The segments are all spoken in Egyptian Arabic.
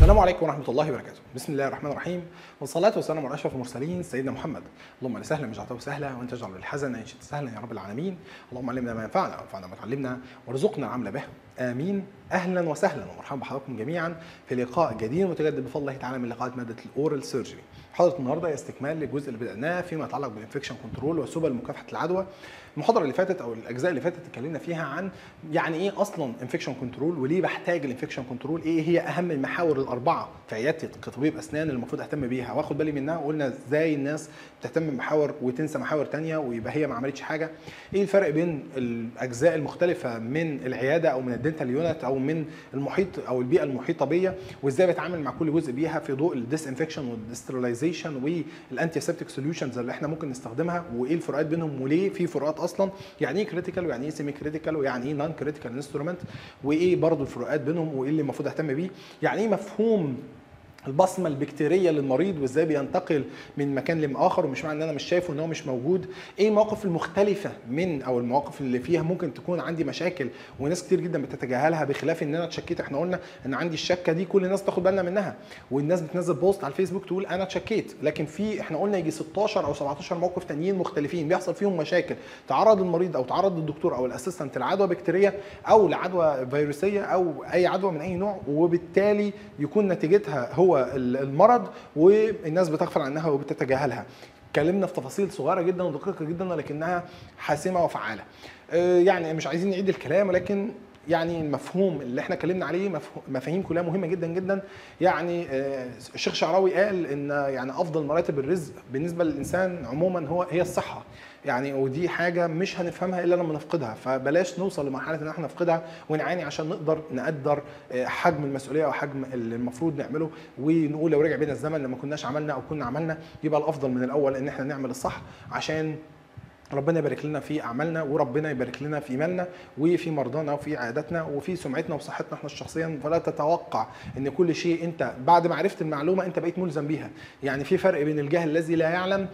السلام عليكم ورحمة الله وبركاته، بسم الله الرحمن الرحيم، والصلاة والسلام على أشرف المرسلين سيدنا محمد، اللهم لا سهلا ما جعلته سهلا وأنت تجعل الحزن إن شئت سهلا يا رب العالمين، اللهم علمنا ما ينفعنا وانفعنا ما تعلمنا وارزقنا العمل به، آمين، أهلا وسهلا ومرحبا بحضراتكم جميعا في لقاء جديد متجدد بفضل الله تعالى من لقاءات مادة الأورال سيرجري. حلقة النهارده هي استكمال للجزء اللي بدأناه فيما يتعلق بالانفكشن كنترول وسبل مكافحة العدوى. المحاضرة اللي فاتت أو الأجزاء اللي فاتت اتكلمنا فيها عن يعني إيه أصلا انفكشن كنترول وليه بحتاج الانفكشن كنترول، إيه هي أهم المحاور الأربعة في عيادتي كطبيب أسنان اللي المفروض أهتم بيها وآخد بالي منها وقلنا إزاي الناس بتهتم بمحاور وتنسى محاور تانية ويبقى هي ما عملتش حاجة. إيه الفرق بين الأجزاء المختلفة من العيادة أو من الدنتال يونت أو من المحيط أو البيئة المحيطة بيا وإزاي بتعامل مع كل جزء بيها في ضوء الديسانفكشن والسترلايزيشن والانتي سيبتيك سوليوشنز اللي احنا ممكن نستخدمها وايه الفروقات بينهم وليه في فروقات اصلا يعني ايه كريتيكال ويعني ايه سيمي كريتيكال ويعني ايه نون كريتيكال انسترومنت وايه برضو الفروقات بينهم وايه اللي المفروض اهتم بيه يعني ايه مفهوم البصمه البكتيريه للمريض وازاي بينتقل من مكان لاخر ومش معنى ان انا مش شايفه ان هو مش موجود ايه المواقف المختلفه من او المواقف اللي فيها ممكن تكون عندي مشاكل وناس كتير جدا بتتجاهلها بخلاف ان انا اتشكيت احنا قلنا ان عندي الشكه دي كل الناس تاخد بالنا منها والناس بتنزل بوست على الفيسبوك تقول انا اتشكيت لكن في احنا قلنا يجي 16 او 17 موقف تانيين مختلفين بيحصل فيهم مشاكل تعرض المريض او تعرض الدكتور او الاسيستنت لعدوى بكتيريه او لعدوى فيروسيه او اي عدوى من اي نوع وبالتالي يكون نتيجتها هو المرض والناس بتغفل عنها وبتتجاهلها اتكلمنا في تفاصيل صغيره جدا ودقيقه جدا لكنها حاسمه وفعاله يعني مش عايزين نعيد الكلام ولكن يعني المفهوم اللي احنا اتكلمنا عليه مفاهيم كلها مهمه جدا جدا يعني الشيخ شعراوي قال ان يعني افضل مراتب الرزق بالنسبه للانسان عموما هو هي الصحه يعني ودي حاجه مش هنفهمها الا لما نفقدها فبلاش نوصل لمرحله ان احنا نفقدها ونعاني عشان نقدر نقدر حجم المسؤوليه او حجم اللي المفروض نعمله ونقول لو رجع بينا الزمن لما كناش عملنا او كنا عملنا يبقى الافضل من الاول ان احنا نعمل الصح عشان ربنا يبارك لنا في اعمالنا وربنا يبارك لنا في مالنا وفي مرضانا وفي عياداتنا وفي سمعتنا وصحتنا احنا شخصيا فلا تتوقع ان كل شيء انت بعد ما عرفت المعلومه انت بقيت ملزم بيها يعني في فرق بين الجاهل الذي لا يعلم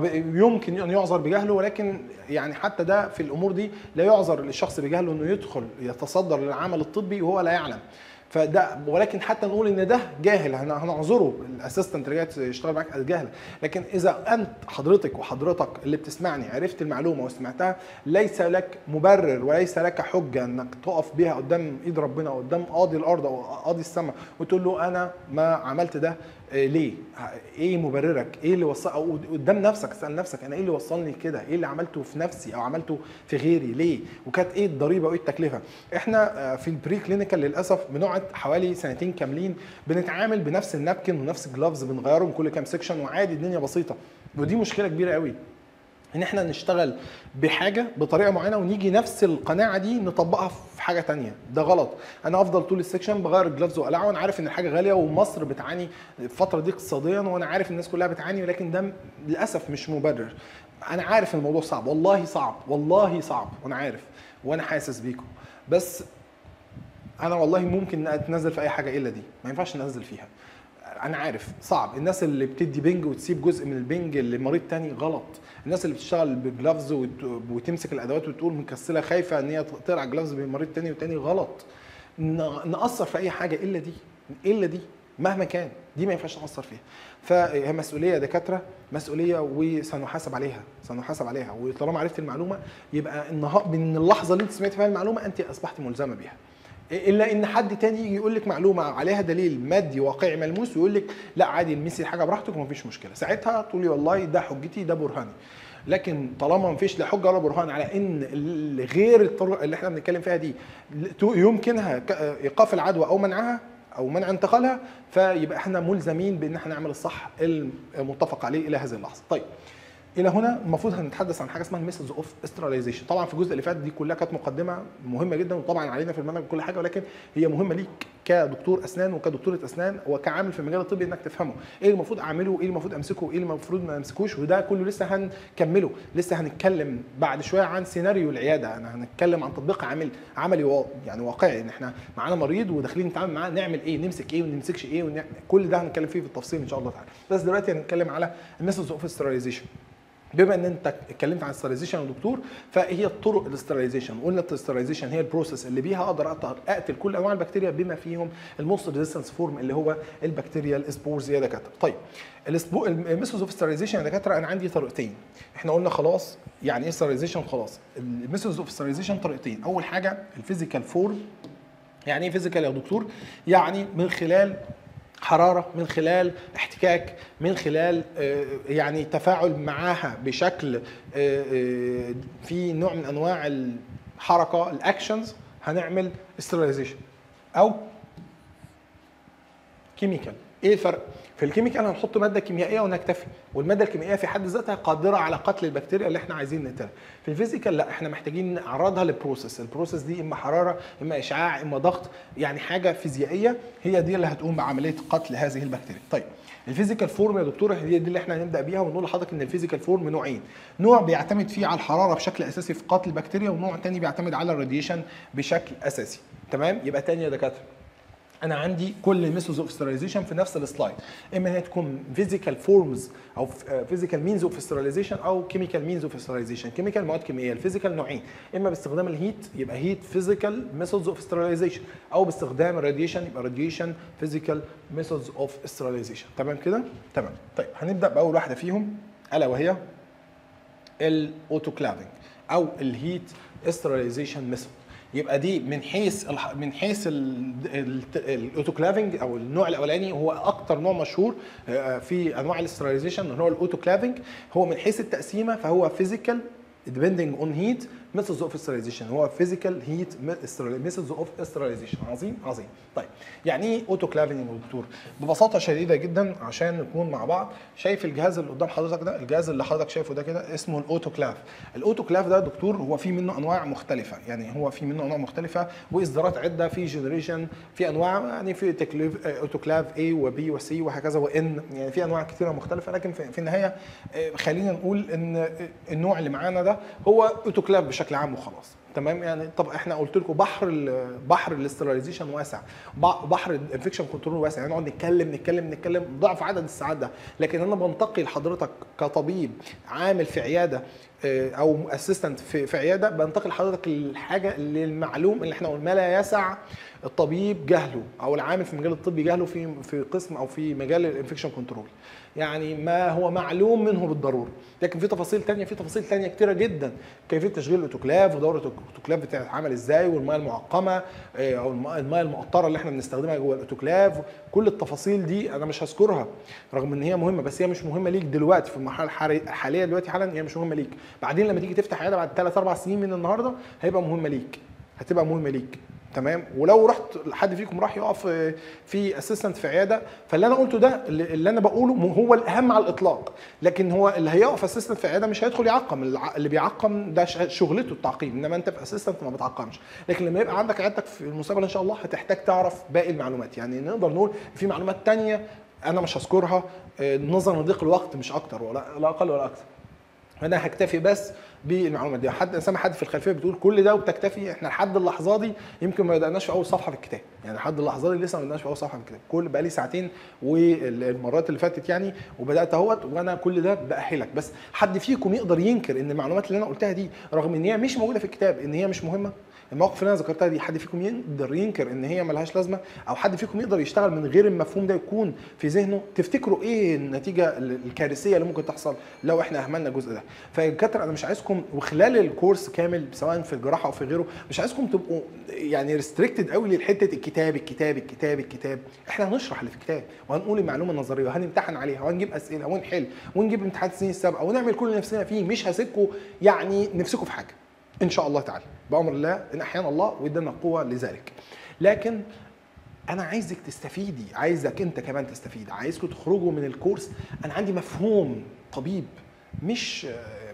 يمكن ان يعذر بجهله ولكن يعني حتى ده في الامور دي لا يعذر للشخص بجهله انه يدخل يتصدر للعمل الطبي وهو لا يعلم فده ولكن حتى نقول ان ده جاهل هنعذره الاسيستنت اللي جاي يشتغل معاك جاهل لكن اذا انت حضرتك وحضرتك اللي بتسمعني عرفت المعلومه وسمعتها ليس لك مبرر وليس لك حجه انك تقف بيها قدام ايد ربنا قدام قاضي الارض او قاضي السماء وتقول له انا ما عملت ده ليه؟ ايه مبررك؟ ايه اللي وصل او قدام نفسك اسال نفسك انا ايه اللي وصلني كده؟ ايه اللي عملته في نفسي او عملته في غيري؟ ليه؟ وكانت ايه الضريبه وايه التكلفه؟ احنا في البري كلينيكال للاسف بنقعد حوالي سنتين كاملين بنتعامل بنفس النابكن ونفس الجلافز بنغيرهم كل كام سيكشن وعادي الدنيا بسيطه ودي مشكله كبيره قوي ان احنا نشتغل بحاجه بطريقه معينه ونيجي نفس القناعه دي نطبقها في حاجه تانية ده غلط انا افضل طول السكشن بغير الجلافز واقلعه وانا عارف ان الحاجه غاليه ومصر بتعاني الفتره دي اقتصاديا وانا عارف الناس كلها بتعاني ولكن ده للاسف مش مبرر انا عارف الموضوع صعب والله صعب والله صعب وانا عارف وانا حاسس بيكم بس انا والله ممكن اتنزل في اي حاجه الا دي ما ينفعش ننزل فيها انا عارف صعب الناس اللي بتدي بنج وتسيب جزء من البنج لمريض تاني غلط الناس اللي بتشتغل بجلافز وتمسك الادوات وتقول مكسله خايفه ان هي تقلع جلافز بين مريض تاني وتاني غلط نقصر في اي حاجه الا دي الا دي مهما كان دي ما ينفعش نقصر فيها فهي مسؤوليه دكاتره مسؤوليه وسنحاسب عليها سنحاسب عليها وطالما عرفت المعلومه يبقى النهار من اللحظه اللي انت سمعت فيها المعلومه انت اصبحت ملزمه بيها الا ان حد تاني يجي يقول لك معلومه عليها دليل مادي واقعي ملموس ويقول لك لا عادي المسي الحاجه براحتك ومفيش مشكله ساعتها تقولي والله ده حجتي ده برهاني لكن طالما مفيش لا حجه ولا برهان على ان غير الطرق اللي احنا بنتكلم فيها دي يمكنها ايقاف العدوى او منعها او منع انتقالها فيبقى احنا ملزمين بان احنا نعمل الصح المتفق عليه الى هذه اللحظه طيب الى هنا المفروض هنتحدث عن حاجه اسمها الميثودز اوف استراليزيشن طبعا في الجزء اللي فات دي كلها كانت مقدمه مهمه جدا وطبعا علينا في المنهج كل حاجه ولكن هي مهمه ليك كدكتور اسنان وكدكتوره اسنان وكعامل في المجال الطبي انك تفهمه ايه المفروض اعمله وايه المفروض امسكه وايه المفروض ما امسكوش وده كله لسه هنكمله لسه هنتكلم بعد شويه عن سيناريو العياده انا هنتكلم عن تطبيق عمل عملي و... يعني واقعي ان احنا معانا مريض وداخلين نتعامل معاه نعمل ايه نمسك ايه وما نمسكش ايه ونعمل كل ده هنتكلم فيه في التفصيل ان شاء الله تعالى بس دلوقتي هنتكلم على الميثودز اوف استراليزيشن بما ان انت اتكلمت عن السترلايزيشن يا دكتور فهي الطرق الاسترلايزيشن قلنا السترلايزيشن هي البروسيس اللي بيها اقدر اقتل كل انواع البكتيريا بما فيهم الموست ريزيستنس فورم اللي هو البكتيريا السبورز يا دكاتره طيب الميثودز اوف سترلايزيشن يا دكاتره انا عندي طريقتين احنا قلنا خلاص يعني ايه سترلايزيشن خلاص الميثودز اوف سترلايزيشن طريقتين اول حاجه الفيزيكال فورم يعني ايه فيزيكال يا دكتور يعني من خلال حراره من خلال احتكاك من خلال يعني تفاعل معاها بشكل في نوع من انواع الحركه الاكشنز هنعمل استرلايزيشن او كيميكال ايه الفرق في الكيميكال هنحط ماده كيميائيه ونكتفي والماده الكيميائيه في حد ذاتها قادره على قتل البكتيريا اللي احنا عايزين نقتلها في الفيزيكال لا احنا محتاجين نعرضها للبروسيس البروسيس دي اما حراره اما اشعاع اما ضغط يعني حاجه فيزيائيه هي دي اللي هتقوم بعمليه قتل هذه البكتيريا طيب الفيزيكال فورم يا دكتور هي دي اللي احنا هنبدا بيها ونقول لحضرتك ان الفيزيكال فورم نوعين نوع بيعتمد فيه على الحراره بشكل اساسي في قتل البكتيريا ونوع تاني بيعتمد على الراديشن بشكل اساسي تمام يبقى تاني يا دكاتره انا عندي كل الميثودز اوف ستيرلايزيشن في نفس السلايد اما هي تكون فيزيكال فورمز او فيزيكال مينز اوف ستيرلايزيشن او كيميكال مينز اوف ستيرلايزيشن كيميكال مواد كيميائيه الفيزيكال نوعين اما باستخدام الهيت يبقى هيت فيزيكال ميثودز اوف ستيرلايزيشن او باستخدام الراديشن يبقى راديشن فيزيكال ميثودز اوف ستيرلايزيشن تمام كده تمام طيب هنبدا باول واحده فيهم الا وهي الاوتوكلافنج او الهيت ستيرلايزيشن ميثود يبقى دي من حيث من حيث الاوتوكلافنج او النوع الاولاني هو اكتر نوع مشهور في انواع الاستراليزيشن اللي هو الاوتوكلافنج هو من حيث التقسيمه فهو فيزيكال depending on heat methods of sterilization هو physical heat methods of sterilization عظيم عظيم طيب يعني ايه اوتوكلافنج يا دكتور ببساطه شديده جدا عشان نكون مع بعض شايف الجهاز اللي قدام حضرتك ده الجهاز اللي حضرتك شايفه ده كده اسمه الاوتوكلاف الاوتوكلاف ده دكتور هو في منه انواع مختلفه يعني هو في منه انواع مختلفه واصدارات عده في جنريشن في انواع يعني في تكليف اوتوكلاف A وبي وسي وهكذا وان يعني في انواع كثيره مختلفه لكن في النهايه خلينا نقول ان النوع اللي معانا ده هو اوتوكلاف بشكل عام وخلاص تمام يعني طب احنا قلت لكم بحر ال بحر الاستراليزيشن واسع بحر الانفكشن كنترول واسع يعني نقعد نتكلم نتكلم نتكلم ضعف عدد الساعات ده لكن انا بنتقي لحضرتك كطبيب عامل في عياده او اسيستنت في, في عياده بنتقل لحضرتك الحاجه للمعلوم اللي احنا قلنا ما لا يسع الطبيب جهله او العامل في المجال الطبي جهله في في قسم او في مجال الانفكشن كنترول يعني ما هو معلوم منه بالضروره لكن في تفاصيل تانية في تفاصيل تانية كتيرة جدا كيفيه تشغيل الاوتوكلاف ودوره الاوتوكلاف بتتعمل ازاي والميه المعقمه او الميه المقطره اللي احنا بنستخدمها جوه الاوتوكلاف كل التفاصيل دي انا مش هذكرها رغم ان هي مهمه بس هي مش مهمه ليك دلوقتي في المرحله الحاليه دلوقتي حالا هي مش مهمه ليك بعدين لما تيجي تفتح عياده بعد 3 4 سنين من النهارده هيبقى مهمه ليك هتبقى مهمه ليك تمام ولو رحت حد فيكم راح يقف في اسيستنت في عياده فاللي انا قلته ده اللي انا بقوله هو الاهم على الاطلاق لكن هو اللي هيقف اسيستنت في عياده مش هيدخل يعقم اللي بيعقم ده شغلته التعقيم انما انت في اسيستنت ما بتعقمش لكن لما يبقى عندك عيادتك في المستقبل ان شاء الله هتحتاج تعرف باقي المعلومات يعني نقدر نقول في معلومات تانية انا مش هذكرها نظرا لضيق الوقت مش اكتر ولا لا اقل ولا اكثر انا هكتفي بس بالمعلومات دي حد سامع حد في الخلفيه بتقول كل ده وبتكتفي احنا لحد اللحظه دي يمكن ما بداناش في اول صفحه في الكتاب يعني لحد اللحظه دي لسه ما بداناش في اول صفحه في الكتاب كل بقى لي ساعتين والمرات اللي فاتت يعني وبدات اهوت وانا كل ده باهلك بس حد فيكم يقدر ينكر ان المعلومات اللي انا قلتها دي رغم ان هي مش موجوده في الكتاب ان هي مش مهمه المواقف اللي انا ذكرتها دي حد فيكم يقدر ينكر ان هي ملهاش لازمه او حد فيكم يقدر يشتغل من غير المفهوم ده يكون في ذهنه تفتكروا ايه النتيجه الكارثيه اللي ممكن تحصل لو احنا اهملنا الجزء ده فالكتر انا مش عايزكم وخلال الكورس كامل سواء في الجراحه او في غيره مش عايزكم تبقوا يعني ريستريكتد قوي لحته الكتاب الكتاب الكتاب الكتاب احنا هنشرح اللي في الكتاب وهنقول المعلومه النظريه وهنمتحن عليها وهنجيب اسئله ونحل ونجيب امتحانات السنين السابقه ونعمل كل اللي نفسنا فيه مش هسيبكم يعني نفسكم في حاجه ان شاء الله تعالى بامر الله ان احيانا الله وادانا القوه لذلك لكن انا عايزك تستفيدي عايزك انت كمان تستفيد عايزكم تخرجوا من الكورس انا عندي مفهوم طبيب مش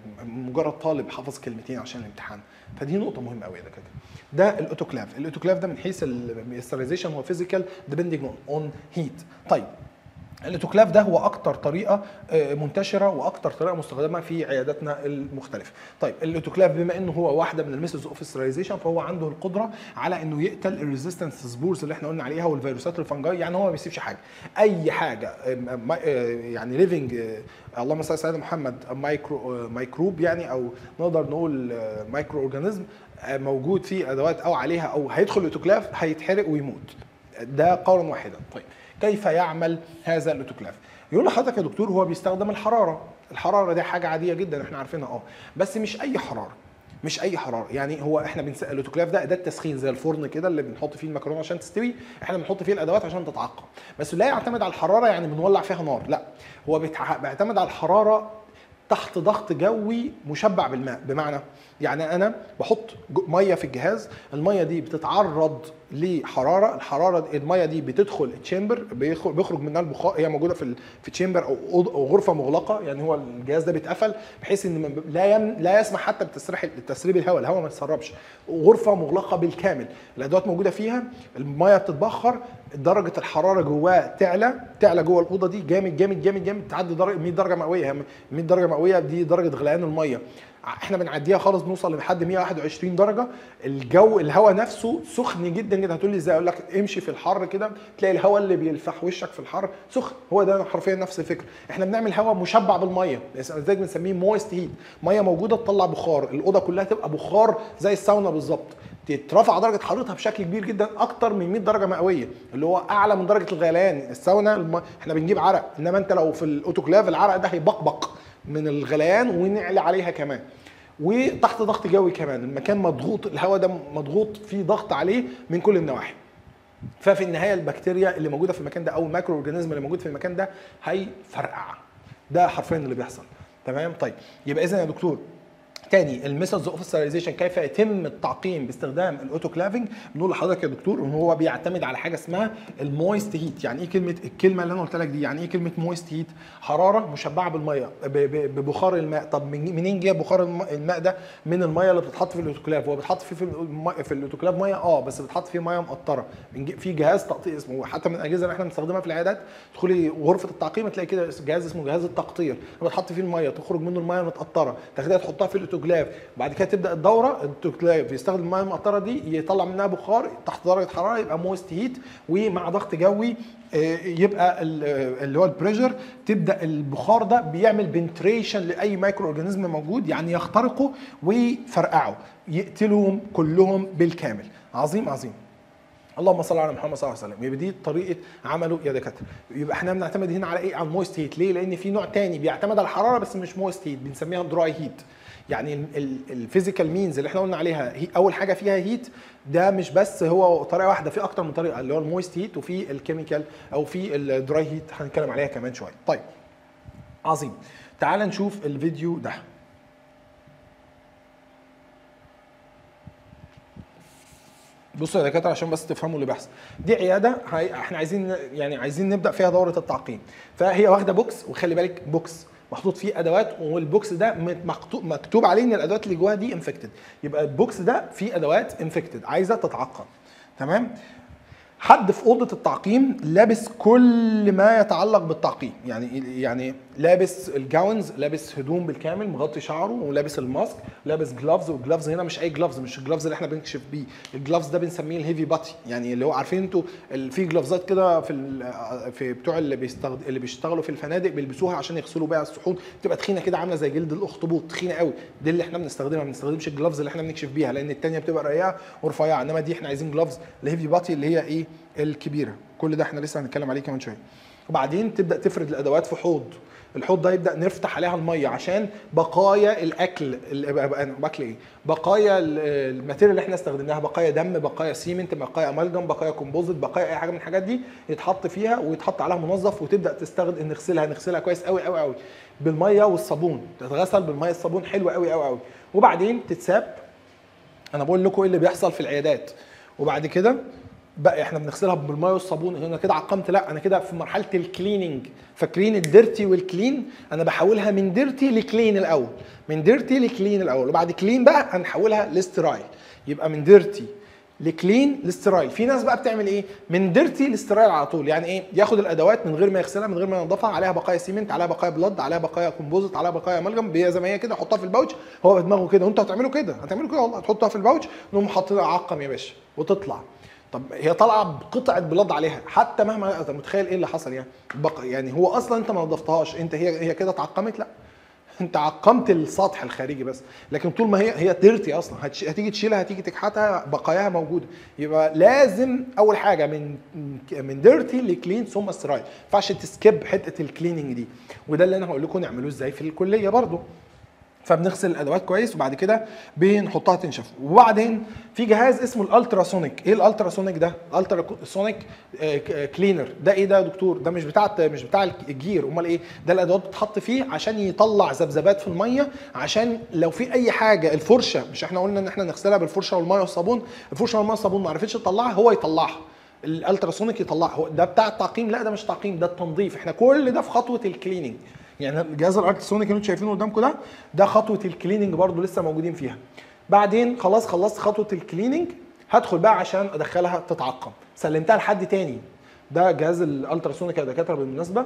مجرد طالب حافظ كلمتين عشان الامتحان فدي نقطة مهمة قوي ده كده ده الاوتوكلاف الاوتوكلاف ده من حيث الاستراليزيشن هو فيزيكال ديبندنج اون هيت طيب الاوتوكلاف ده هو اكتر طريقه آه، منتشره واكتر طريقه مستخدمه في عياداتنا المختلفه طيب الاوتوكلاف بما انه هو واحده من الميثودز اوف ستيريلايزيشن فهو عنده القدره على انه يقتل الريزيستنس سبورز اللي احنا قلنا عليها والفيروسات الفنجاي يعني هو ما بيسيبش حاجه اي حاجه آه، ما- آه، يعني ليفنج اللهم صل على سيدنا محمد مايكرو آه، ميكروب يعني او نقدر نقول آه، مايكرو اورجانيزم آه، موجود في ادوات او عليها او هيدخل الاوتوكلاف هيتحرق ويموت ده قولا واحدا طيب كيف يعمل هذا الاوتوكلاف يقول لحضرتك يا دكتور هو بيستخدم الحراره الحراره دي حاجه عاديه جدا احنا عارفينها اه بس مش اي حراره مش اي حراره يعني هو احنا بنس... الاوتوكلاف ده اداه تسخين زي الفرن كده اللي بنحط فيه المكرونه عشان تستوي احنا بنحط فيه الادوات عشان تتعقم بس لا يعتمد على الحراره يعني بنولع فيها نار لا هو بيتع... بيعتمد على الحراره تحت ضغط جوي مشبع بالماء بمعنى يعني انا بحط جو- ميه في الجهاز الميه دي بتتعرض لحراره الحراره الميه دي بتدخل التشامبر بيخرج بيخرج منها البخار هي موجوده في ال- في تشامبر او أوض- او غرفه مغلقه يعني هو الجهاز ده بيتقفل بحيث ان ما- لا يم لا يسمح حتى بتسريح تسريب الهواء الهواء ما يتسربش غرفه مغلقه بالكامل الادوات موجوده فيها الميه بتتبخر درجه الحراره جواها تعلى تعلى جوه الاوضه دي جامد جامد جامد جامد تعدي درجه 100 درجه مئويه 100 درجه مئويه دي درجه غليان الميه احنا بنعديها خالص بنوصل لحد 121 درجه الجو الهواء نفسه سخن جدا جدا هتقول لي ازاي اقول لك امشي في الحر كده تلاقي الهواء اللي بيلفح وشك في الحر سخن هو ده حرفيا نفس الفكره احنا بنعمل هواء مشبع بالميه لذلك بنسميه مويست هيت ميه موجوده تطلع بخار الاوضه كلها تبقى بخار زي الساونا بالظبط تترفع درجه حرارتها بشكل كبير جدا اكتر من 100 درجه مئويه اللي هو اعلى من درجه الغليان الساونا الم... احنا بنجيب عرق انما انت لو في الاوتوكلاف العرق ده هيبقبق من الغليان ونعلى عليها كمان وتحت ضغط جوي كمان المكان مضغوط الهواء ده مضغوط فيه ضغط عليه من كل النواحي ففي النهايه البكتيريا اللي موجوده في المكان ده او المايكرو اورجانيزم اللي موجود في المكان ده هيفرقع ده حرفيا اللي بيحصل تمام طيب يبقى اذا يا دكتور تاني الميثودز اوف ستيريلايزيشن كيف يتم التعقيم باستخدام الاوتوكلافنج بنقول لحضرتك يا دكتور ان هو بيعتمد على حاجه اسمها المويست هيت يعني ايه كلمه الكلمه اللي انا قلت لك دي يعني ايه كلمه مويست هيت حراره مشبعه بالميه ب- ب- ببخار الماء طب من- منين جه بخار الم- الماء ده من الميه اللي بتتحط في الاوتوكلاف هو بيتحط فيه في الم- في الاوتوكلاف ميه اه بس بتحط فيه ميه مقطره بنجي- في جهاز تقطير اسمه حتى من الاجهزه اللي احنا بنستخدمها في العيادات تدخلي غرفه التعقيم تلاقي كده جهاز اسمه جهاز التقطير بتحط فيه الميه تخرج منه الميه المتقطره تاخديها تحطها في الاوتوكلاف بعد كده تبدا الدوره الاوتوكلاف يستخدم الميه المقطره دي يطلع منها بخار تحت درجه حراره يبقى مويست هيت ومع ضغط جوي آه، يبقى ال- آه، اللي هو البريشر تبدا البخار ده بيعمل بنتريشن لاي مايكرو اورجانيزم موجود يعني يخترقه ويفرقعه يقتلهم كلهم بالكامل عظيم عظيم اللهم صل على محمد صلى الله عليه وسلم يبقى دي طريقه عمله يا دكاتره يبقى احنا بنعتمد هنا على ايه على المويست هيت ليه لان في نوع تاني بيعتمد على الحراره بس مش مويست هيت بنسميها دراي هيت يعني الفيزيكال مينز اللي احنا قلنا عليها هي اول حاجه فيها هيت ده مش بس هو طريقه واحده في اكتر من طريقه اللي هو المويست هيت وفي الكيميكال او في الدراي هيت هنتكلم عليها كمان شويه طيب عظيم تعال نشوف الفيديو ده بصوا يا دكاتره عشان بس تفهموا اللي بيحصل دي عياده هي احنا عايزين يعني عايزين نبدا فيها دوره التعقيم فهي واخده بوكس وخلي بالك بوكس محطوط فيه ادوات والبوكس ده مكتوب مكتوب عليه ان الادوات اللي جواها دي انفكتد يبقى البوكس ده فيه ادوات انفكتد عايزه تتعقم تمام حد في اوضه التعقيم لابس كل ما يتعلق بالتعقيم يعني يعني لابس الجاونز لابس هدوم بالكامل مغطي شعره ولابس الماسك لابس جلافز والجلافز هنا مش اي جلافز مش الجلافز اللي احنا بنكشف بيه الجلافز ده بنسميه الهيفي باتي يعني اللي هو عارفين انتوا ال- في جلافزات كده في ال- في بتوع اللي بيستخد... اللي بيشتغلوا في الفنادق بيلبسوها عشان يغسلوا بيها الصحون تبقى تخينه كده عامله زي جلد الاخطبوط تخينه قوي دي اللي احنا بنستخدمها ما بنستخدمش الجلافز اللي احنا بنكشف بيها لان التانيه بتبقى رقيقه ورفيعه انما دي احنا عايزين جلافز الهيفي باتي اللي هي ايه الكبيره كل ده احنا لسه هنتكلم عليه كمان شويه وبعدين تبدا تفرد الادوات في حوض الحوض ده يبدا نفتح عليها الميه عشان بقايا الاكل ال- باكل ايه بقايا ال- الماتيريال اللي احنا استخدمناها بقايا دم بقايا سيمنت بقايا امالجم بقايا كومبوزيت بقايا اي حاجه من الحاجات دي يتحط فيها ويتحط عليها منظف وتبدا تستخدم نغسلها نغسلها كويس قوي قوي قوي بالميه والصابون تتغسل بالميه الصابون حلو قوي قوي قوي وبعدين تتساب انا بقول لكم ايه اللي بيحصل في العيادات وبعد كده بقى احنا بنغسلها بالميه والصابون هنا كده عقمت لا انا كده في مرحله الكليننج فاكرين الديرتي والكلين انا بحولها من ديرتي لكلين الاول من ديرتي لكلين الاول وبعد كلين بقى هنحولها لاسترايل يبقى من ديرتي لكلين لسترايل في ناس بقى بتعمل ايه من ديرتي لسترايل على طول يعني ايه ياخد الادوات من غير ما يغسلها من غير ما ينضفها عليها بقايا سيمنت عليها بقايا بلد عليها بقايا كومبوزيت عليها بقايا ملجم هي زي ما هي كده يحطها في الباوتش هو في دماغه كده وانتوا هتعملوا كده هتعملوا كده والله هتحطها في الباوتش نقوم حاطينها عقم يا باشا وتطلع طب هي طالعه بقطعه بلاد عليها حتى مهما انت متخيل ايه اللي حصل يعني بق... يعني هو اصلا انت ما نضفتهاش انت هي هي كده اتعقمت لا انت عقمت السطح الخارجي بس لكن طول ما هي هي ديرتي اصلا هتش... هتيجي تشيلها هتيجي تكحتها بقاياها موجوده يبقى لازم اول حاجه من من ديرتي لكلين ثم سترايل ما ينفعش تسكيب حته الكليننج دي وده اللي انا هقول لكم نعملوه ازاي في الكليه برضو فبنغسل الادوات كويس وبعد كده بنحطها تنشف وبعدين في جهاز اسمه الالتراسونيك ايه الالتراسونيك ده الالتراسونيك كلينر ده ايه ده يا دكتور ده مش بتاع مش بتاع الجير امال ايه ده الادوات بتتحط فيه عشان يطلع ذبذبات في الميه عشان لو في اي حاجه الفرشه مش احنا قلنا ان احنا نغسلها بالفرشه والميه والصابون الفرشه والميه والصابون ما عرفتش تطلعها هو يطلعها الالتراسونيك يطلعها هو ده بتاع التعقيم لا ده مش تعقيم ده التنظيف احنا كل ده في خطوه الكليننج يعني الجهاز الالتراسونيك اللي انتم شايفينه قدامكم ده ده خطوه الكليننج برضو لسه موجودين فيها بعدين خلاص خلصت خطوه الكليننج هدخل بقى عشان ادخلها تتعقم سلمتها لحد تاني ده جهاز الالتراسونيك يا دكاتره بالمناسبه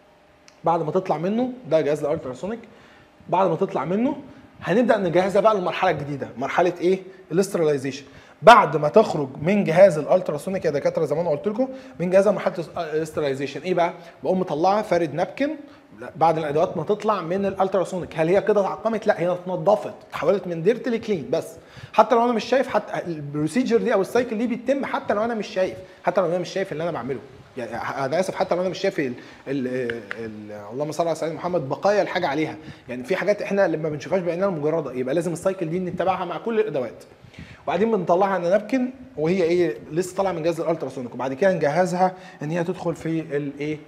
بعد ما تطلع منه ده جهاز الالتراسونيك بعد ما تطلع منه هنبدا نجهزها بقى للمرحله الجديده مرحله ايه الاسترلايزيشن بعد ما تخرج من جهاز الالتراسونيك يا دكاتره زي ما انا قلت لكم من جهاز مرحله الاسترلايزيشن ايه بقى بقوم مطلعها فارد نابكن بعد الادوات ما تطلع من الالتراسونيك هل هي كده اتعقمت لا هي اتنضفت اتحولت من ديرت لكلين بس حتى لو انا مش شايف حتى البروسيجر دي او السايكل دي بيتم حتى لو انا مش شايف حتى لو انا مش شايف اللي انا بعمله يعني انا اسف حتى لو انا مش شايف ال ال ال اللهم صل على سيدنا محمد بقايا الحاجه عليها يعني في حاجات احنا لما بنشوفهاش بعيننا المجرده يبقى لازم السايكل دي نتبعها مع كل الادوات وبعدين بنطلعها على نابكن وهي ايه لسه طالعه من جهاز الالتراسونيك وبعد كده نجهزها ان هي تدخل في الايه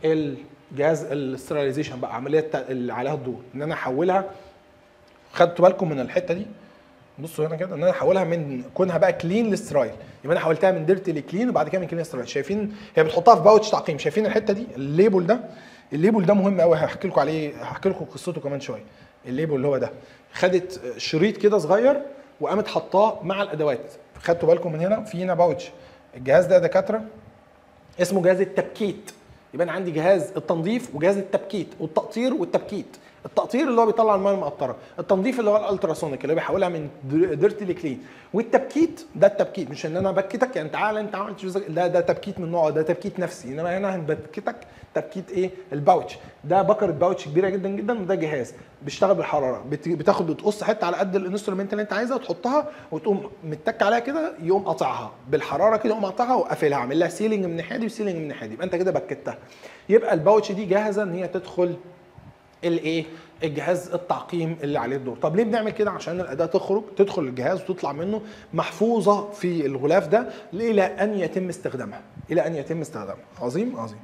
الجهاز الاستراليزيشن بقى عمليه اللي عليها الدور ان انا احولها خدتوا بالكم من الحته دي بصوا هنا كده ان انا احولها من كونها بقى كلين لسترايل يبقى انا حولتها من ديرتي لكلين وبعد كده من كلين لسترايل شايفين هي بتحطها في باوتش تعقيم شايفين الحته دي الليبل ده الليبل ده مهم قوي هحكي لكم عليه هحكي لكم قصته كمان شويه الليبل اللي هو ده خدت شريط كده صغير وقامت حطاه مع الادوات خدتوا بالكم من هنا في هنا باوتش الجهاز ده دكاتره اسمه جهاز التبكيت يبقى انا عندي جهاز التنظيف وجهاز التبكيت والتقطير والتبكيت التقطير اللي هو بيطلع الميه المقطره التنظيف اللي هو الالتراسونيك اللي بيحولها من ديرتي لكلين والتبكيت ده التبكيت مش ان انا بكتك يعني تعالى انت عملت ده ده تبكيت من نوع ده تبكيت نفسي انما هنا هنبكتك تبكيت ايه الباوتش ده بكره باوتش كبيره جدا جدا وده جهاز بيشتغل بالحراره بتاخد بتقص حته على قد الانسترومنت اللي انت عايزها وتحطها وتقوم متك عليها كده يقوم قاطعها بالحراره كده يقوم قاطعها وقافلها عامل لها سيلينج من الناحيه دي وسيلينج من الناحيه دي يبقى انت كده بكتها يبقى الباوتش دي جاهزه ان هي تدخل الايه الجهاز التعقيم اللي عليه الدور طب ليه بنعمل كده عشان الاداه تخرج تدخل الجهاز وتطلع منه محفوظه في الغلاف ده الى ان يتم استخدامها الى ان يتم استخدامها عظيم عظيم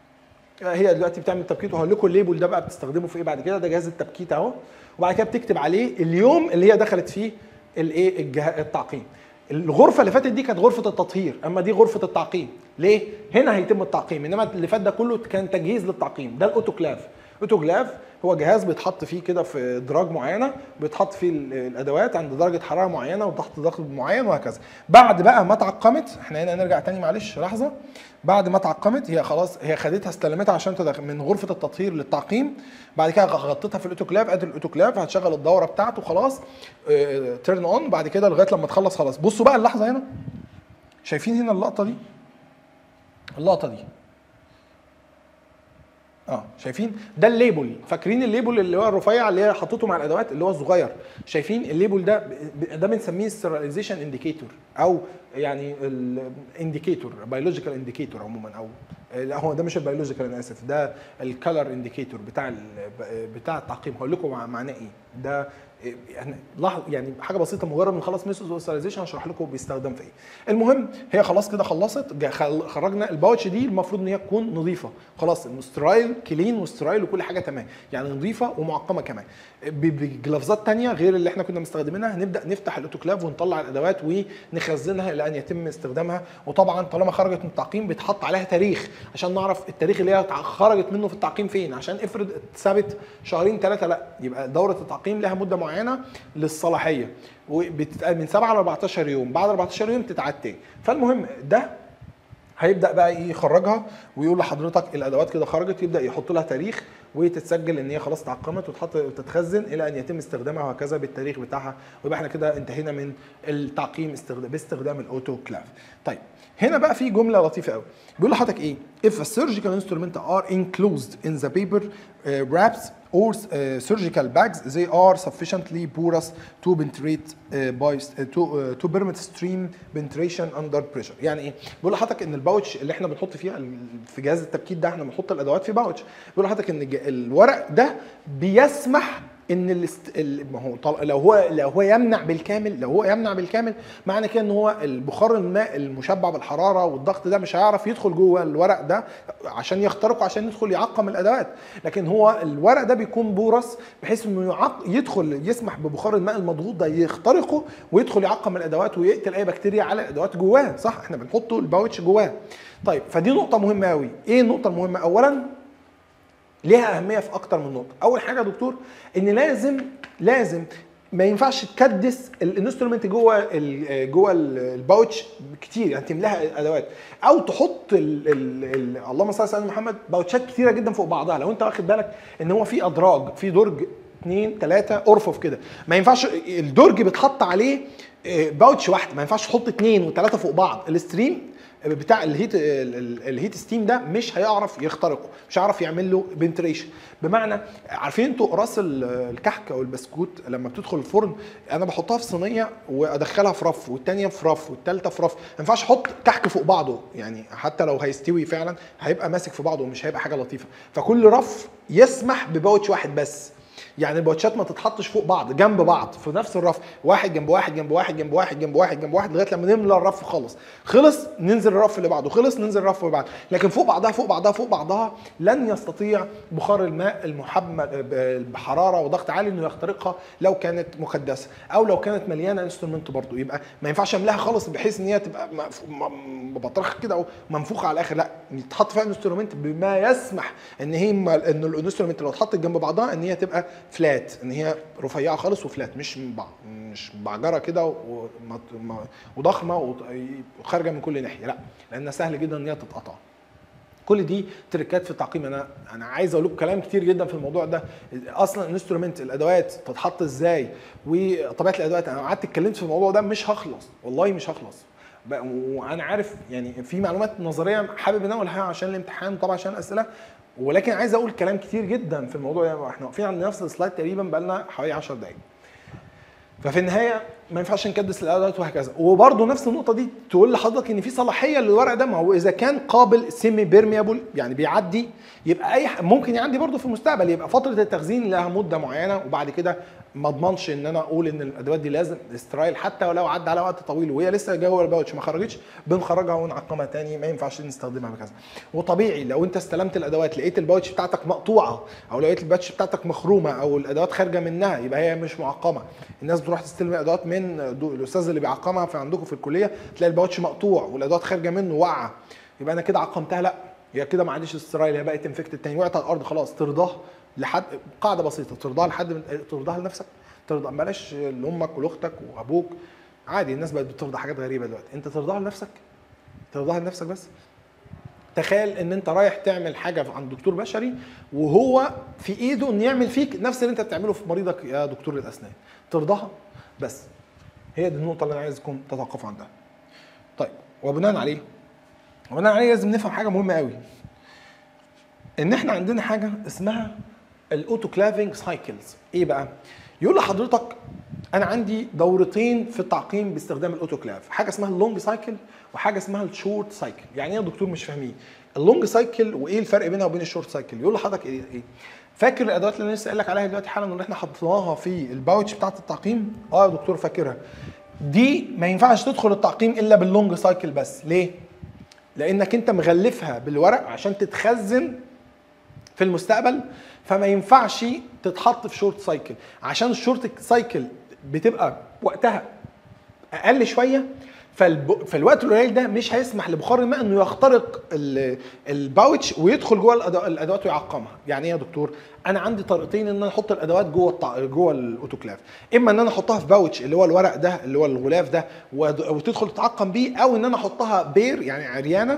هي دلوقتي بتعمل تبكيت وهقول لكم الليبل ده بقى بتستخدمه في ايه بعد كده ده جهاز التبكيت اهو وبعد كده بتكتب عليه اليوم اللي هي دخلت فيه الايه التعقيم الغرفه اللي فاتت دي كانت غرفه التطهير اما دي غرفه التعقيم ليه هنا هيتم التعقيم انما اللي فات ده كله كان تجهيز للتعقيم ده الاوتوكلاف اوتوكلاف هو جهاز بيتحط فيه كده في دراج معينه بيتحط فيه الادوات عند درجه حراره معينه وتحت ضغط معين وهكذا بعد بقى ما اتعقمت احنا هنا نرجع تاني معلش لحظه بعد ما اتعقمت هي خلاص هي خدتها استلمتها عشان تدخل من غرفه التطهير للتعقيم بعد كده غطيتها في الاوتوكلاف ادي الاوتوكلاف هتشغل الدوره بتاعته خلاص اه تيرن اون بعد كده لغايه لما تخلص خلاص بصوا بقى اللحظه هنا شايفين هنا اللقطه دي اللقطه دي اه شايفين ده الليبل فاكرين الليبل اللي هو الرفيع اللي هي حطيته مع الادوات اللي هو الصغير شايفين الليبل ده ده بنسميه ستيرلايزيشن انديكيتور او يعني الانديكيتور بيولوجيكال انديكيتور عموما او لا هو ده مش البيولوجيكال انا اسف ده الكالر انديكيتور بتاع بتاع التعقيم هقول لكم معناه ايه ده يعني لحظه يعني حاجه بسيطه مجرد ما نخلص ميثود اوسترايزيشن هشرح لكم بيستخدم في ايه. المهم هي خلاص كده خلصت خرجنا الباوتش دي المفروض ان هي تكون نظيفه خلاص مسترايل كلين وسترايل وكل حاجه تمام يعني نظيفه ومعقمه كمان بجلافزات ثانيه غير اللي احنا كنا مستخدمينها هنبدا نفتح الاوتوكلاف ونطلع الادوات ونخزنها الى ان يتم استخدامها وطبعا طالما خرجت من التعقيم بيتحط عليها تاريخ عشان نعرف التاريخ اللي هي خرجت منه في التعقيم فين عشان افرض اتثبت شهرين ثلاثه لا يبقى دوره التعقيم لها مده معينه معينه للصلاحيه وبتتقال من 7 ل 14 يوم بعد 14 يوم تتعاد تاني فالمهم ده هيبدا بقى ايه يخرجها ويقول لحضرتك الادوات كده خرجت يبدا يحط لها تاريخ وتتسجل ان هي خلاص اتعقمت وتحط وتتخزن الى ان يتم استخدامها وهكذا بالتاريخ بتاعها ويبقى احنا كده انتهينا من التعقيم استخدام باستخدام الاوتو كلاف طيب هنا بقى في جمله لطيفه قوي بيقول لحضرتك ايه if a surgical instrument are enclosed in the paper uh, wraps or uh, surgical bags they are sufficiently porous to penetrate uh, by uh, to, uh, to permit stream penetration under pressure يعني ايه بيقول لحضرتك ان الباوتش اللي احنا بنحط فيها في جهاز التبكيت ده احنا بنحط الادوات في باوتش بيقول لحضرتك ان الج- الورق ده بيسمح ان الاست... ال- ما هو طل... لو هو لو هو يمنع بالكامل لو هو يمنع بالكامل معنى كده ان هو البخار الماء المشبع بالحراره والضغط ده مش هيعرف يدخل جوه الورق ده عشان يخترقه عشان يدخل يعقم الادوات لكن هو الورق ده بيكون بورس بحيث انه يعق... يدخل يسمح ببخار الماء المضغوط ده يخترقه ويدخل يعقم الادوات ويقتل اي بكتيريا على الادوات جواه صح احنا بنحطه الباوتش جواه طيب فدي نقطه مهمه قوي ايه النقطه المهمه اولا ليها اهميه في اكتر من نقطه اول حاجه يا دكتور ان لازم لازم ما ينفعش تكدس الانسترومنت جوه ال جوه ال- الباوتش كتير يعني تملاها ادوات او تحط ال ال ال اللهم صل على سيدنا محمد باوتشات كتيره جدا فوق بعضها لو انت واخد بالك ان هو في ادراج في درج اثنين ثلاثه ارفف كده ما ينفعش الدرج بيتحط عليه آه، باوتش واحد ما ينفعش تحط اثنين وثلاثه فوق بعض الستريم بتاع الهيت ال- ال- الهيت ستيم ده مش هيعرف يخترقه مش هيعرف يعمل له بنتريشن بمعنى عارفين انتوا راس ال- الكحك او البسكوت لما بتدخل الفرن انا بحطها في صينيه وادخلها في رف والتانيه في رف والتالته في رف ما ينفعش احط كحك فوق بعضه يعني حتى لو هيستوي فعلا هيبقى ماسك في بعضه ومش هيبقى حاجه لطيفه فكل رف يسمح بباوتش واحد بس يعني الباوتشات ما تتحطش فوق بعض جنب بعض في نفس الرف واحد جنب واحد جنب واحد جنب واحد جنب واحد جنب واحد لغايه لما نملى الرف خالص خلص ننزل الرف اللي بعده خلص ننزل الرف اللي بعده لكن فوق بعضها فوق بعضها فوق بعضها لن يستطيع بخار الماء المحمل ب- بحراره وضغط عالي انه يخترقها لو كانت مكدسه او لو كانت مليانه انسترومنت برضه يبقى ما ينفعش املاها خالص بحيث ان هي تبقى مف- م- بطرخ كده او منفوخه على الاخر لا يتحط فيها انسترومنت بما يسمح ان هي ان الانسترومنت لو اتحطت جنب بعضها ان هي تبقى فلات ان هي رفيعه خالص وفلات مش مبع... مش بعجره كده ومط- م- وضخمه وط- وخارجه من كل ناحيه لا لانها سهل جدا ان هي تتقطع كل دي تريكات في التعقيم انا انا عايز اقول لكم كلام كتير جدا في الموضوع ده اصلا الانسترومنت الادوات تتحط ازاي وطبيعه الادوات انا قعدت اتكلمت في الموضوع ده مش هخلص والله مش هخلص ب- وانا عارف يعني في معلومات نظريه حابب ان انا اقولها عشان الامتحان وطبعا عشان الاسئله ولكن عايز اقول كلام كتير جدا في الموضوع ده احنا واقفين على نفس السلايد تقريبا بقالنا حوالي 10 دقائق ففي النهايه ما ينفعش نكدس الادوات وهكذا وبرده نفس النقطه دي تقول لحضرتك ان في صلاحيه للورق ده ما هو اذا كان قابل سيمي بيرميبل يعني بيعدي يبقى اي ح- ممكن يعدي برده في المستقبل يبقى فتره التخزين لها مده معينه وبعد كده ما اضمنش ان انا اقول ان الادوات دي لازم استرايل حتى ولو عدى على وقت طويل وهي لسه جوه الباوتش ما خرجتش بنخرجها ونعقمها تاني ما ينفعش نستخدمها بكذا وطبيعي لو انت استلمت الادوات لقيت الباوتش بتاعتك مقطوعه او لقيت الباوتش بتاعتك مخرومه او الادوات خارجه منها يبقى هي مش معقمه الناس بتروح تستلم الادوات من دو- الاستاذ اللي بيعقمها في عندكم في الكليه تلاقي الباوتش مقطوع والادوات خارجه منه واقعه يبقى انا كده عقمتها لا هي كده ما عادش استرايل هي بقت انفكتد تاني وقعت على الارض خلاص ترضاها لحد قاعده بسيطه ترضاها لحد من... ترضاها لنفسك ترضى بلاش لامك ولاختك وابوك عادي الناس بقت بترضى حاجات غريبه دلوقتي انت ترضاها لنفسك ترضاها لنفسك بس تخيل ان انت رايح تعمل حاجه عند دكتور بشري وهو في ايده انه يعمل فيك نفس اللي انت بتعمله في مريضك يا دكتور الاسنان ترضاها بس هي دي النقطه اللي انا عايزكم تتوقفوا عندها طيب وبناء عليه وبناء عليه لازم نفهم حاجه مهمه قوي ان احنا عندنا حاجه اسمها الاوتوكلافينج سايكلز ايه بقى يقول لحضرتك انا عندي دورتين في التعقيم باستخدام الاوتوكلاف حاجه اسمها اللونج سايكل وحاجه اسمها الشورت سايكل يعني ايه يا دكتور مش فاهمين اللونج سايكل وايه الفرق بينها وبين الشورت سايكل يقول لحضرتك ايه ايه فاكر الادوات اللي انا لسه قايل لك عليها دلوقتي حالا اللي احنا حطيناها في الباوتش بتاعه التعقيم اه يا دكتور فاكرها دي ما ينفعش تدخل التعقيم الا باللونج سايكل بس ليه لانك انت مغلفها بالورق عشان تتخزن في المستقبل فما ينفعش تتحط في شورت سايكل عشان الشورت سايكل بتبقى وقتها اقل شويه فالب... فالوقت القليل ده مش هيسمح لبخار الماء انه يخترق ال... الباوتش ويدخل جوه الأدو... الادوات ويعقمها يعني ايه يا دكتور انا عندي طريقتين ان انا احط الادوات جوه الط... جوه الاوتوكلاف اما ان انا احطها في باوتش اللي هو الورق ده اللي هو الغلاف ده ود- وتدخل تتعقم بيه او ان انا احطها بير يعني عريانه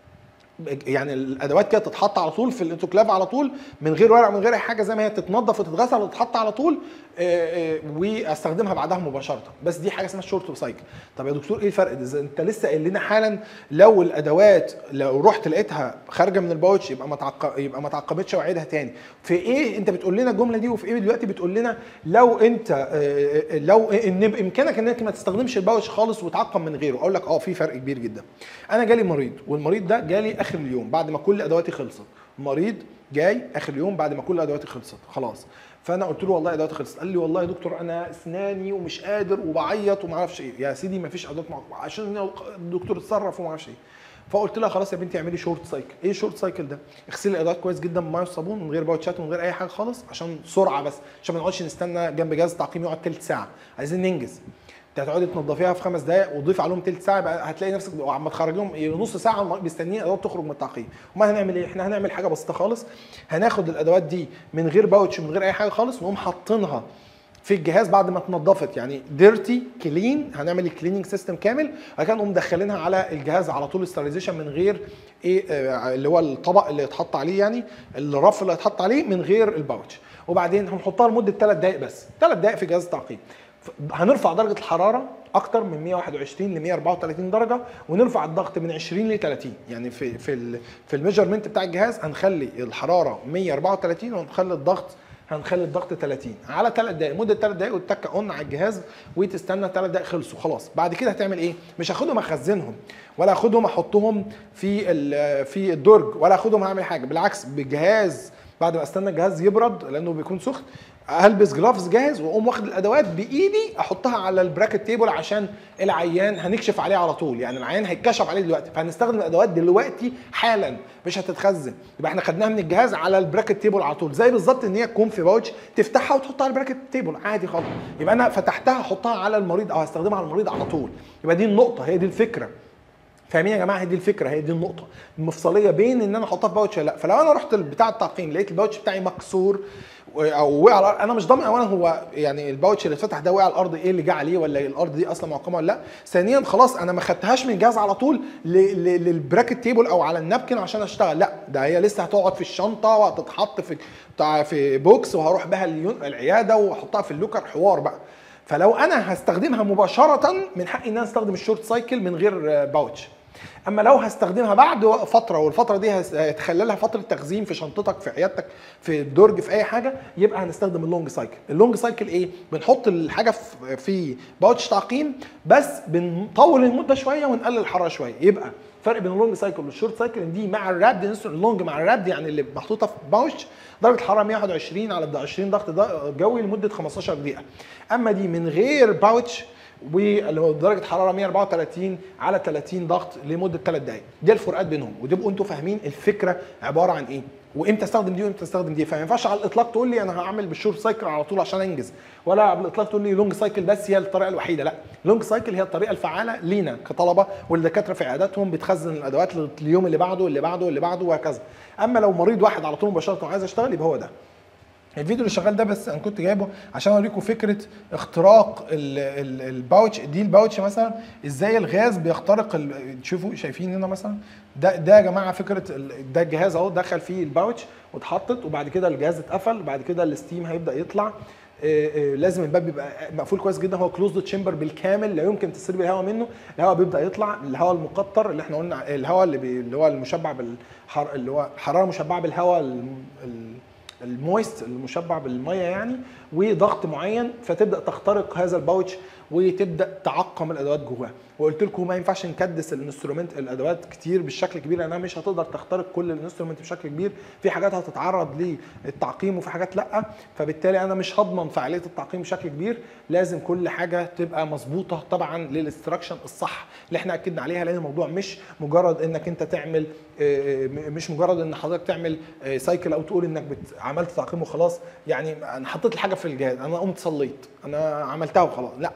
يعني الادوات كده تتحط على طول في الاوتوكلاف على طول من غير ورق من غير اي حاجه زي ما هي تتنضف وتتغسل وتتحط على طول آه، آه، واستخدمها بعدها مباشره بس دي حاجه اسمها شورت سايكل طب يا دكتور ايه الفرق ده إذا انت لسه قايل لنا حالا لو الادوات لو رحت لقيتها خارجه من الباوتش يبقى ما تعق... يبقى ما تعقمتش واعيدها تاني في ايه انت بتقول لنا الجمله دي وفي ايه دلوقتي بتقول لنا لو انت آه، آه، لو ان بامكانك انك ما تستخدمش الباوتش خالص وتعقم من غيره اقول لك اه في فرق كبير جدا انا جالي مريض والمريض ده جالي اخر اليوم بعد ما كل ادواتي خلصت مريض جاي اخر اليوم بعد ما كل ادواتي خلصت خلاص فانا قلت له والله ادواتي خلصت قال لي والله يا دكتور انا اسناني ومش قادر وبعيط وما اعرفش ايه يا سيدي ما فيش ادوات معقمه عشان الدكتور اتصرف وما اعرفش ايه فقلت لها خلاص يا بنتي اعملي شورت سايكل ايه شورت سايكل ده اغسلي الادوات كويس جدا بميه وصابون من غير باوتشات ومن غير اي حاجه خالص عشان سرعه بس عشان ما نقعدش نستنى جنب جهاز التعقيم يقعد تلت ساعه عايزين ننجز انت هتقعدي تنضفيها في خمس دقائق وتضيف عليهم تلت ساعه يبقى هتلاقي نفسك عم تخرجيهم نص ساعه مستنيين الادوات تخرج من التعقيم امال هنعمل ايه احنا هنعمل حاجه بسيطه خالص هناخد الادوات دي من غير باوتش من غير اي حاجه خالص ونقوم حاطينها في الجهاز بعد ما اتنضفت يعني ديرتي كلين هنعمل الكليننج سيستم كامل بعد كده نقوم مدخلينها على الجهاز على طول ستيريزيشن من غير ايه آه، اللي هو الطبق اللي يتحط عليه يعني الرف اللي هيتحط عليه من غير الباوتش وبعدين هنحطها لمده 3 دقائق بس 3 دقائق في جهاز التعقيم ف- هنرفع درجه الحراره اكتر من 121 ل 134 درجه ونرفع الضغط من 20 ل 30 يعني في في ال في الميجرمنت بتاع الجهاز هنخلي الحراره 134 وهنخلي الضغط هنخلي الضغط 30 على 3 دقائق مده 3 دقائق وتتك اون على الجهاز وتستنى 3 دقائق خلصوا خلاص بعد كده هتعمل ايه مش هاخدهم اخزنهم ولا اخدهم احطهم في ال- في الدرج ولا اخدهم اعمل حاجه بالعكس بالجهاز بعد ما استنى الجهاز يبرد لانه بيكون سخن هلبس جلافز جاهز واقوم واخد الادوات بايدي احطها على البراكت تيبل عشان العيان هنكشف عليه على طول يعني العيان هيتكشف عليه دلوقتي فهنستخدم الادوات دلوقتي حالا مش هتتخزن يبقى احنا خدناها من الجهاز على البراكت تيبل على طول زي بالظبط ان هي تكون في باوتش تفتحها وتحطها على البراكت تيبل عادي خالص يبقى انا فتحتها احطها على المريض او هستخدمها على المريض على طول يبقى دي النقطه هي دي الفكره فاهمين يا جماعه هي دي الفكره هي دي النقطه المفصليه بين ان انا احطها في باوتش ولا لا فلو انا رحت بتاع التعقيم لقيت الباوتش بتاعي مكسور و- او وقع على الارض انا مش ضامن اولا هو يعني الباوتش اللي اتفتح ده وقع على الارض ايه اللي جه عليه ولا الارض دي اصلا معقمه ولا لا ثانيا خلاص انا ما خدتهاش من الجهاز على طول ل- ل- للبراكت تيبل او على النابكن عشان اشتغل لا ده هي لسه هتقعد في الشنطه وهتتحط في بتاع في بوكس وهروح بها اليون- العياده واحطها في اللوكر حوار بقى فلو انا هستخدمها مباشره من حقي ان انا استخدم الشورت سايكل من غير آه، باوتش اما لو هستخدمها بعد فتره والفتره دي هس- هتخللها فتره تخزين في شنطتك في عيادتك في الدرج في اي حاجه يبقى هنستخدم اللونج سايكل اللونج سايكل ايه بنحط الحاجه في- في باوتش تعقيم بس بنطول المده شويه ونقلل الحراره شويه يبقى فرق بين اللونج سايكل والشورت سايكل ان دي مع الرابد انسولين اللونج مع الرابد يعني اللي محطوطه في باوتش درجه الحراره 121 على 20 ضغط ض- جوي لمده 15 دقيقه اما دي من غير باوتش واللي هو درجه حراره 134 على 30 ضغط لمده 3 دقائق دي الفروقات بينهم وتبقوا انتوا فاهمين الفكره عباره عن ايه وامتى استخدم دي وامتى استخدم دي فما ينفعش على الاطلاق تقول لي انا هعمل بالشورت سايكل على طول عشان انجز ولا على الاطلاق تقول لي لونج سايكل بس هي الطريقه الوحيده لا لونج سايكل هي الطريقه الفعاله لينا كطلبه والدكاتره في عياداتهم بتخزن الادوات لليوم اللي بعده اللي بعده اللي بعده وهكذا اما لو مريض واحد على طول مباشره وعايز اشتغل يبقى هو ده الفيديو اللي شغال ده بس انا كنت جايبه عشان اوريكم فكره اختراق ال- ال- الباوتش دي الباوتش مثلا ازاي الغاز بيخترق ال- تشوفوا شايفين هنا مثلا ده ده يا جماعه فكره ال- ده الجهاز اهو دخل فيه الباوتش واتحطت وبعد كده الجهاز اتقفل وبعد كده الستيم هيبدا يطلع آه، آه، لازم الباب يبقى مقفول كويس جدا هو كلوزد تشامبر بالكامل لا يمكن تسريب الهواء منه الهواء بيبدا يطلع الهواء المقطر اللي احنا قلنا الهواء اللي, بي اللي هو المشبع بالحر اللي هو حراره مشبعه بالهواء الم- ال- المويست المشبع بالميه يعني وضغط معين فتبدا تخترق هذا الباوتش وتبدا تعقم الادوات جواه وقلت لكم ما ينفعش نكدس الانسترومنت الادوات كتير بالشكل كبير لانها مش هتقدر تخترق كل الانسترومنت بشكل كبير في حاجات هتتعرض للتعقيم وفي حاجات لا فبالتالي انا مش هضمن فعاليه التعقيم بشكل كبير لازم كل حاجه تبقى مظبوطه طبعا للاستراكشن الصح اللي احنا اكدنا عليها لان الموضوع مش مجرد انك انت تعمل آه، م- مش مجرد ان حضرتك تعمل آه، سايكل او تقول انك بت- عملت تعقيم وخلاص يعني انا حطيت الحاجه في الجهاز انا قمت صليت انا عملتها وخلاص لا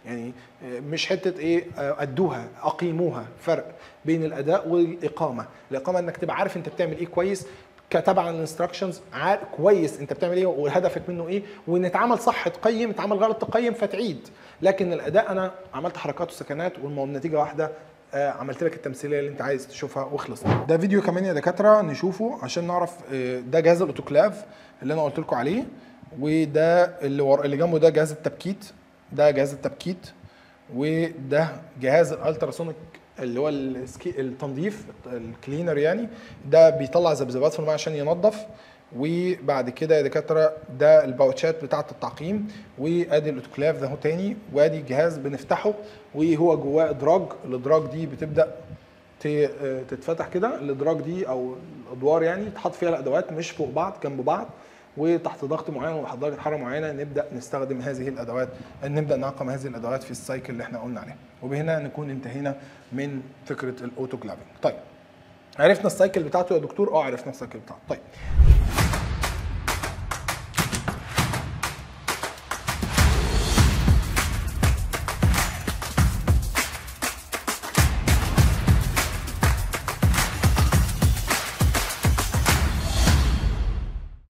يعني آه، مش حته ايه آه، ادوها اقيموها فرق بين الاداء والاقامه الاقامه انك تبقى عارف انت بتعمل ايه كويس كتبع الانستراكشنز كويس انت بتعمل ايه وهدفك منه ايه وان اتعمل صح تقيم اتعمل غلط تقيم فتعيد لكن الاداء انا عملت حركات وسكنات والنتيجه واحده آه، عملت لك التمثيليه اللي انت عايز تشوفها وخلصنا ده فيديو كمان يا دكاتره نشوفه عشان نعرف آه، ده جهاز الاوتوكلاف اللي انا قلت لكم عليه وده اللي ور... اللي جنبه ده جهاز التبكيت ده جهاز التبكيت وده جهاز الالتراسونيك اللي هو السكي... التنظيف الكلينر يعني ده بيطلع ذبذبات في الماء عشان ينظف وبعد كده يا دكاتره ده الباوتشات بتاعه التعقيم وادي الاوتوكلاف ده هو تاني وادي الجهاز بنفتحه وهو جواه ادراج الادراج دي بتبدا ت- تتفتح كده الادراج دي او الادوار يعني تحط فيها الادوات مش فوق بعض جنب بعض وتحت ضغط معين وتحت درجه حراره معينه نبدا نستخدم هذه الادوات نبدا نعقم هذه الادوات في السايكل اللي احنا قلنا عليه وبهنا نكون انتهينا من فكره الاوتوكلافنج طيب عرفنا السايكل بتاعته يا دكتور اه عرفنا السايكل بتاعته طيب